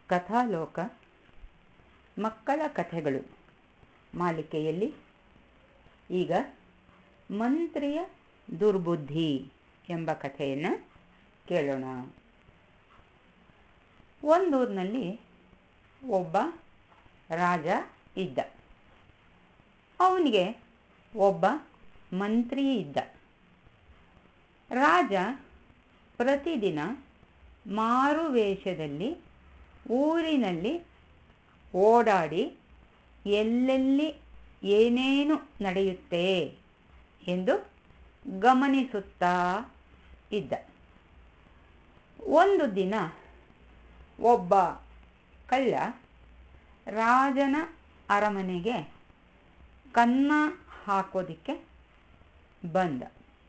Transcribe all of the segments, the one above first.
ಕಥಾಲೋಕ ಮಕ್ಕಳ ಕಥೆಗಳು ಮಾಲಿಕೆಯಲ್ಲಿ ಈಗ ಮಂತ್ರಿಯ ದುರ್ಬುದ್ಧಿ ಎಂಬ ಕಥೆಯನ್ನು ಕೇಳೋಣ ಒಂದೂರಿನಲ್ಲಿ ಒಬ್ಬ ರಾಜ ಇದ್ದ ಅವನಿಗೆ ಒಬ್ಬ ಮಂತ್ರಿ ಇದ್ದ ರಾಜ ಪ್ರತಿದಿನ ಮಾರುವೇಷದಲ್ಲಿ ಊರಿನಲ್ಲಿ ಓಡಾಡಿ ಎಲ್ಲೆಲ್ಲಿ ಏನೇನು ನಡೆಯುತ್ತೆ ಎಂದು ಗಮನಿಸುತ್ತಾ ಇದ್ದ ಒಂದು ದಿನ ಒಬ್ಬ ಕಳ್ಳ ರಾಜನ ಅರಮನೆಗೆ ಕನ್ನ ಹಾಕೋದಿಕ್ಕೆ ಬಂದ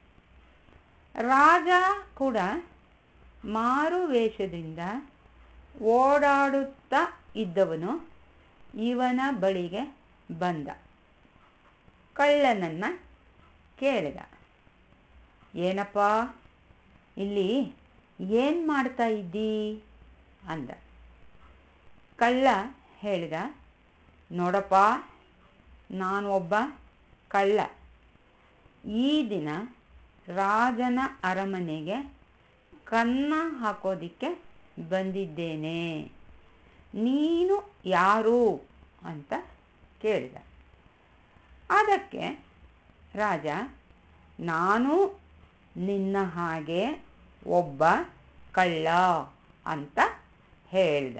ರಾಜ ಕೂಡ ಮಾರುವೇಷದಿಂದ ಓಡಾಡುತ್ತಾ ಇದ್ದವನು ಇವನ ಬಳಿಗೆ ಬಂದ ಕಳ್ಳನನ್ನ ಕೇಳಿದ ಏನಪ್ಪ ಇಲ್ಲಿ ಏನು ಮಾಡ್ತಾ ಇದ್ದೀ ಅಂದ ಕಳ್ಳ ಹೇಳಿದ ನೋಡಪ್ಪ ನಾನು ಒಬ್ಬ ಕಳ್ಳ ಈ ದಿನ ರಾಜನ ಅರಮನೆಗೆ ಕನ್ನ ಹಾಕೋದಿಕ್ಕೆ ಬಂದಿದ್ದೇನೆ ನೀನು ಯಾರು ಅಂತ ಕೇಳಿದ ಅದಕ್ಕೆ ರಾಜ ನಾನು ನಿನ್ನ ಹಾಗೆ ಒಬ್ಬ ಕಳ್ಳ ಅಂತ ಹೇಳ್ದ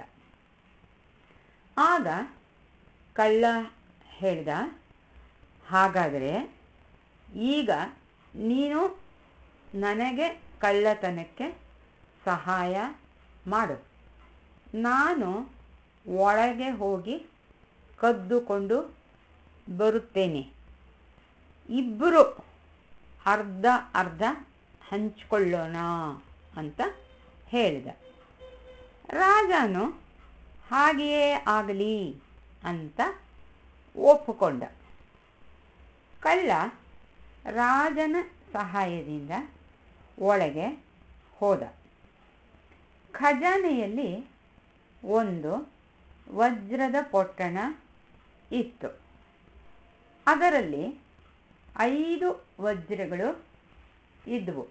ಆಗ ಕಳ್ಳ ಹೇಳ್ದ ಹಾಗಾದರೆ ಈಗ ನೀನು ನನಗೆ ಕಳ್ಳತನಕ್ಕೆ ಸಹಾಯ ಮಾಡು ನಾನು ಒಳಗೆ ಹೋಗಿ ಕದ್ದುಕೊಂಡು ಬರುತ್ತೇನೆ ಇಬ್ಬರು ಅರ್ಧ ಅರ್ಧ ಹಂಚ್ಕೊಳ್ಳೋಣ ಅಂತ ಹೇಳಿದ ರಾಜನು ಹಾಗೆಯೇ ಆಗಲಿ ಅಂತ ಒಪ್ಪಿಕೊಂಡ ಕಳ್ಳ ರಾಜನ ಸಹಾಯದಿಂದ ಒಳಗೆ ಹೋದ ಖಜಾನೆಯಲ್ಲಿ ಒಂದು ವಜ್ರದ ಪೊಟ್ಟಣ ಇತ್ತು ಅದರಲ್ಲಿ ಐದು ವಜ್ರಗಳು ಇದ್ವು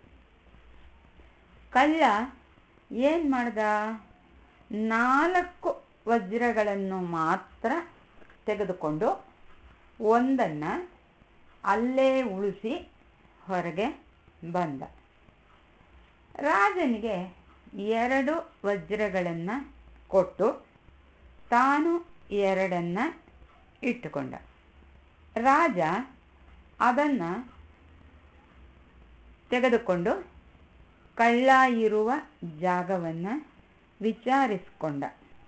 ಕಳ್ಳ ಏನು ಮಾಡ್ದ ನಾಲ್ಕು ವಜ್ರಗಳನ್ನು ಮಾತ್ರ ತೆಗೆದುಕೊಂಡು ಒಂದನ್ನು ಅಲ್ಲೇ ಉಳಿಸಿ ಹೊರಗೆ ಬಂದ ರಾಜನಿಗೆ ಎರಡು ವಜ್ರಗಳನ್ನು ಕೊಟ್ಟು ತಾನು ಎರಡನ್ನು ಇಟ್ಟುಕೊಂಡ ರಾಜ ಅದನ್ನು ತೆಗೆದುಕೊಂಡು ಕಳ್ಳ ಇರುವ ಜಾಗವನ್ನು ವಿಚಾರಿಸಿಕೊಂಡ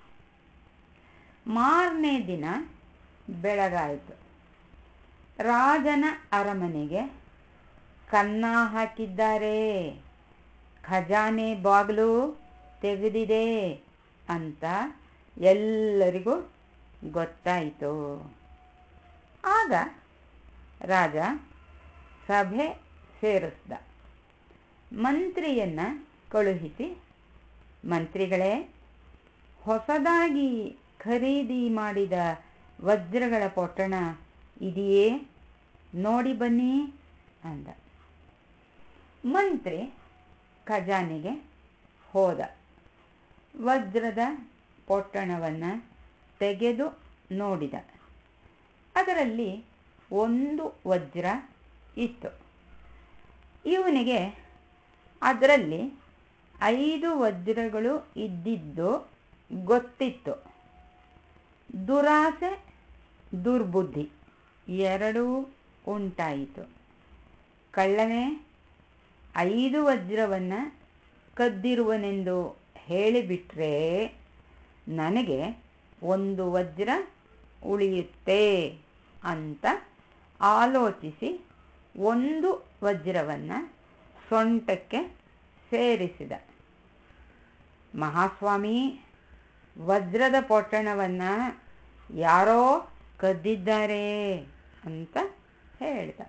ಮಾರನೇ ದಿನ ಬೆಳಗಾಯಿತು ರಾಜನ ಅರಮನೆಗೆ ಕನ್ನ ಹಾಕಿದ್ದಾರೆ ಖಜಾನೆ ಬಾಗಿಲು ತೆಗೆದಿದೆ ಅಂತ ಎಲ್ಲರಿಗೂ ಗೊತ್ತಾಯಿತು ಆಗ ರಾಜ ಸಭೆ ಸೇರಿಸ್ದ ಮಂತ್ರಿಯನ್ನ ಕಳುಹಿಸಿ ಮಂತ್ರಿಗಳೇ ಹೊಸದಾಗಿ ಖರೀದಿ ಮಾಡಿದ ವಜ್ರಗಳ ಪೊಟ್ಟಣ ಇದೆಯೇ ನೋಡಿ ಬನ್ನಿ ಅಂದ ಮಂತ್ರಿ ಖಜಾನೆಗೆ ಹೋದ ವಜ್ರದ ಪೊಟ್ಟಣವನ್ನು ತೆಗೆದು ನೋಡಿದ ಅದರಲ್ಲಿ ಒಂದು ವಜ್ರ ಇತ್ತು ಇವನಿಗೆ ಅದರಲ್ಲಿ ಐದು ವಜ್ರಗಳು ಇದ್ದಿದ್ದು ಗೊತ್ತಿತ್ತು ದುರಾಸೆ ದುರ್ಬುದ್ಧಿ ಎರಡೂ ಉಂಟಾಯಿತು ಕಳ್ಳನೇ ಐದು ವಜ್ರವನ್ನು ಕದ್ದಿರುವನೆಂದು ಹೇಳಿಬಿಟ್ರೆ ನನಗೆ ಒಂದು ವಜ್ರ ಉಳಿಯುತ್ತೆ ಅಂತ ಆಲೋಚಿಸಿ ಒಂದು ವಜ್ರವನ್ನು ಸೊಂಟಕ್ಕೆ ಸೇರಿಸಿದ ಮಹಾಸ್ವಾಮಿ ವಜ್ರದ ಪೊಟ್ಟಣವನ್ನು ಯಾರೋ ಕದ್ದಿದ್ದಾರೆ ಅಂತ ಹೇಳ್ದ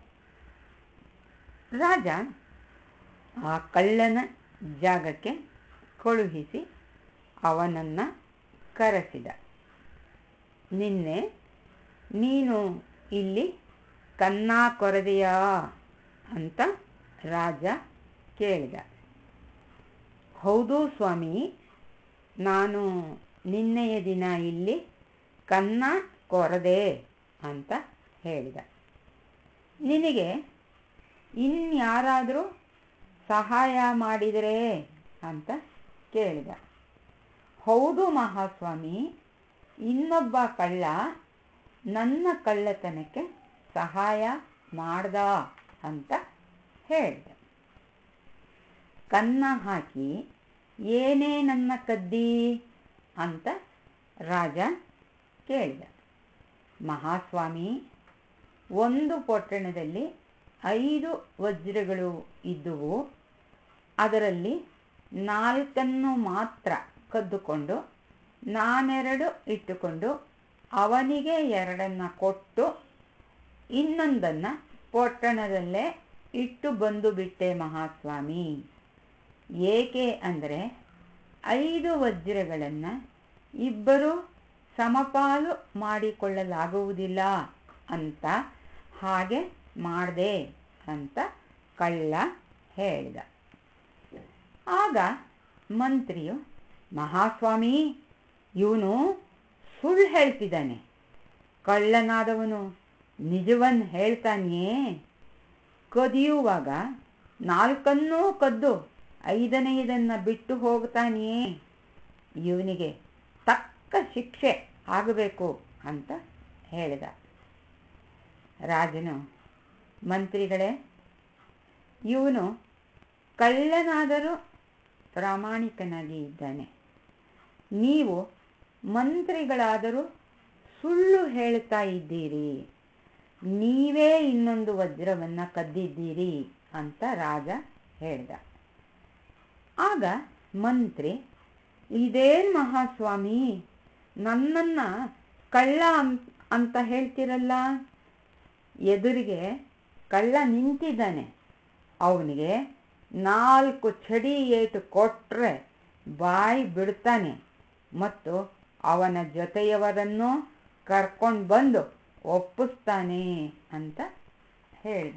ರಾಜ ಆ ಕಳ್ಳನ ಜಾಗಕ್ಕೆ ಕಳುಹಿಸಿ ಅವನನ್ನು ಕರೆಸಿದ ನಿನ್ನೆ ನೀನು ಇಲ್ಲಿ ಕನ್ನ ಕೊರದೆಯಾ ಅಂತ ರಾಜ ಕೇಳಿದ ಹೌದು ಸ್ವಾಮಿ ನಾನು ನಿನ್ನೆಯ ದಿನ ಇಲ್ಲಿ ಕನ್ನ ಕೊರದೆ ಅಂತ ಹೇಳಿದ ನಿನಗೆ ಇನ್ಯಾರಾದರೂ ಸಹಾಯ ಮಾಡಿದರೆ ಅಂತ ಕೇಳಿದ ಹೌದು ಮಹಾಸ್ವಾಮಿ ಇನ್ನೊಬ್ಬ ಕಳ್ಳ ನನ್ನ ಕಳ್ಳತನಕ್ಕೆ ಸಹಾಯ ಮಾಡ್ದ ಅಂತ ಹೇಳಿದ ಕನ್ನ ಹಾಕಿ ಏನೇ ನನ್ನ ಕದ್ದಿ ಅಂತ ರಾಜ ಕೇಳಿದ ಮಹಾಸ್ವಾಮಿ ಒಂದು ಪೊಟ್ಟಣದಲ್ಲಿ ಐದು ವಜ್ರಗಳು ಇದ್ದುವು ಅದರಲ್ಲಿ ನಾಲ್ಕನ್ನು ಮಾತ್ರ ಕದ್ದುಕೊಂಡು ನಾನೆರಡು ಇಟ್ಟುಕೊಂಡು ಅವನಿಗೆ ಎರಡನ್ನು ಕೊಟ್ಟು ಇನ್ನೊಂದನ್ನು ಪೊಟ್ಟಣದಲ್ಲೇ ಇಟ್ಟು ಬಂದು ಬಿಟ್ಟೆ ಮಹಾಸ್ವಾಮಿ ಏಕೆ ಅಂದರೆ ಐದು ವಜ್ರಗಳನ್ನು ಇಬ್ಬರು ಸಮಪಾಲು ಮಾಡಿಕೊಳ್ಳಲಾಗುವುದಿಲ್ಲ ಅಂತ ಹಾಗೆ ಮಾಡಿದೆ ಅಂತ ಕಳ್ಳ ಹೇಳಿದ ಆಗ ಮಂತ್ರಿಯು ಮಹಾಸ್ವಾಮಿ ಇವನು ಸುಳ್ಳು ಹೇಳ್ತಿದ್ದಾನೆ ಕಳ್ಳನಾದವನು ನಿಜವನ್ನು ಹೇಳ್ತಾನೆಯೇ ಕದಿಯುವಾಗ ನಾಲ್ಕನ್ನೂ ಕದ್ದು ಐದನೆಯದನ್ನು ಬಿಟ್ಟು ಹೋಗ್ತಾನೆಯೇ ಇವನಿಗೆ ತಕ್ಕ ಶಿಕ್ಷೆ ಆಗಬೇಕು ಅಂತ ಹೇಳಿದ ರಾಜನು ಮಂತ್ರಿಗಳೇ ಇವನು ಕಳ್ಳನಾದರೂ ಪ್ರಾಮಾಣಿಕನಾಗಿ ಇದ್ದಾನೆ ನೀವು ಮಂತ್ರಿಗಳಾದರೂ ಸುಳ್ಳು ಹೇಳ್ತಾ ಇದ್ದೀರಿ ನೀವೇ ಇನ್ನೊಂದು ವಜ್ರವನ್ನು ಕದ್ದಿದ್ದೀರಿ ಅಂತ ರಾಜ ಹೇಳ್ದ ಆಗ ಮಂತ್ರಿ ಇದೇನು ಮಹಾಸ್ವಾಮಿ ನನ್ನನ್ನು ಕಳ್ಳ ಅಂತ ಹೇಳ್ತಿರಲ್ಲ ಎದುರಿಗೆ ಕಳ್ಳ ನಿಂತಿದ್ದಾನೆ ಅವನಿಗೆ ನಾಲ್ಕು ಚಡಿ ಏಟು ಕೊಟ್ಟರೆ ಬಾಯಿ ಬಿಡ್ತಾನೆ ಮತ್ತು ಅವನ ಜೊತೆಯವರನ್ನು ಕರ್ಕೊಂಡು ಬಂದು ಒಪ್ಪಿಸ್ತಾನೆ ಅಂತ ಹೇಳಿದ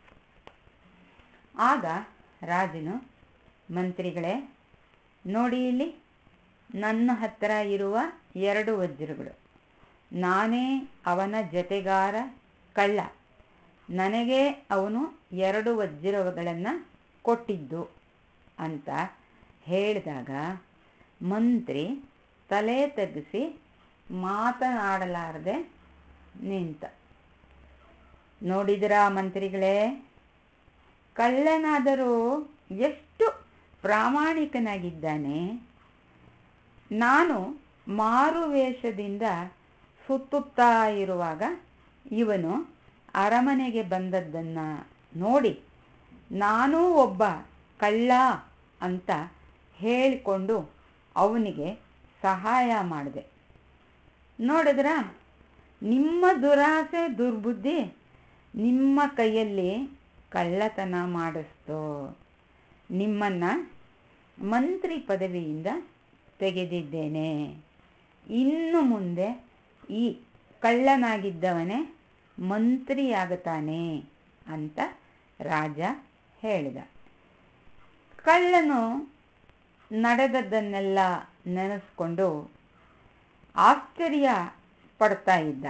ಆಗ ರಾಜನು ಮಂತ್ರಿಗಳೇ ನೋಡಿ ಇಲ್ಲಿ ನನ್ನ ಹತ್ತಿರ ಇರುವ ಎರಡು ವಜ್ರಗಳು ನಾನೇ ಅವನ ಜೊತೆಗಾರ ಕಳ್ಳ ನನಗೆ ಅವನು ಎರಡು ವಜ್ರಗಳನ್ನು ಕೊಟ್ಟಿದ್ದು ಅಂತ ಹೇಳಿದಾಗ ಮಂತ್ರಿ ತಲೆ ತಗ್ಗಿಸಿ ಮಾತನಾಡಲಾರದೆ ನಿಂತ ನೋಡಿದಿರಾ ಮಂತ್ರಿಗಳೇ ಕಳ್ಳನಾದರೂ ಎಷ್ಟು ಪ್ರಾಮಾಣಿಕನಾಗಿದ್ದಾನೆ ನಾನು ಮಾರುವೇಷದಿಂದ ಸುತ್ತುತ್ತಾ ಇರುವಾಗ ಇವನು ಅರಮನೆಗೆ ಬಂದದ್ದನ್ನು ನೋಡಿ ನಾನೂ ಒಬ್ಬ ಕಳ್ಳ ಅಂತ ಹೇಳಿಕೊಂಡು ಅವನಿಗೆ ಸಹಾಯ ಮಾಡಿದೆ ನೋಡಿದ್ರ ನಿಮ್ಮ ದುರಾಸೆ ದುರ್ಬುದ್ಧಿ ನಿಮ್ಮ ಕೈಯಲ್ಲಿ ಕಳ್ಳತನ ಮಾಡಿಸ್ತು ನಿಮ್ಮನ್ನು ಮಂತ್ರಿ ಪದವಿಯಿಂದ ತೆಗೆದಿದ್ದೇನೆ ಇನ್ನು ಮುಂದೆ ಈ ಕಳ್ಳನಾಗಿದ್ದವನೇ ಮಂತ್ರಿಯಾಗುತ್ತಾನೆ ಅಂತ ರಾಜ ಹೇಳಿದ ಕಳ್ಳನು ನಡೆದದ್ದನ್ನೆಲ್ಲ ನೆನೆಸ್ಕೊಂಡು ಆಶ್ಚರ್ಯ ಪಡ್ತಾ ಇದ್ದ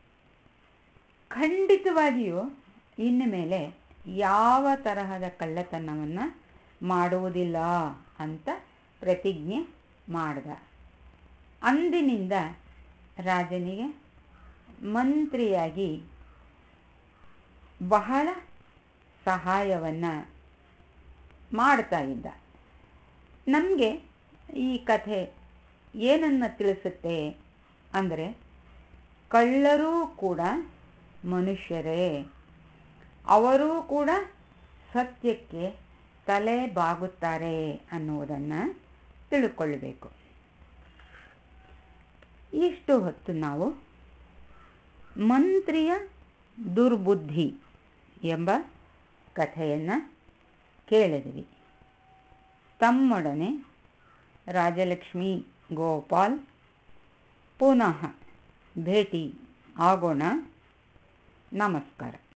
ಖಂಡಿತವಾಗಿಯೂ ಇನ್ನು ಮೇಲೆ ಯಾವ ತರಹದ ಕಳ್ಳತನವನ್ನು ಮಾಡುವುದಿಲ್ಲ ಅಂತ ಪ್ರತಿಜ್ಞೆ ಮಾಡಿದ ಅಂದಿನಿಂದ ರಾಜನಿಗೆ ಮಂತ್ರಿಯಾಗಿ ಬಹಳ ಸಹಾಯವನ್ನು ಮಾಡ್ತಾ ಇದ್ದ ನಮಗೆ ಈ ಕಥೆ ಏನನ್ನು ತಿಳಿಸುತ್ತೆ ಅಂದರೆ ಕಳ್ಳರೂ ಕೂಡ ಮನುಷ್ಯರೇ ಅವರೂ ಕೂಡ ಸತ್ಯಕ್ಕೆ ತಲೆ ಬಾಗುತ್ತಾರೆ ಅನ್ನುವುದನ್ನು ತಿಳ್ಕೊಳ್ಬೇಕು ಇಷ್ಟು ಹೊತ್ತು ನಾವು ಮಂತ್ರಿಯ ದುರ್ಬುದ್ಧಿ ಎಂಬ ಕಥೆಯನ್ನು ಕೇಳಿದ್ವಿ ತಮ್ಮೊಡನೆ ರಾಜಲಕ್ಷ್ಮಿ ಗೋಪಾಲ್ ಪುನಃ ಭೇಟಿ ಆಗೋಣ ನಮಸ್ಕಾರ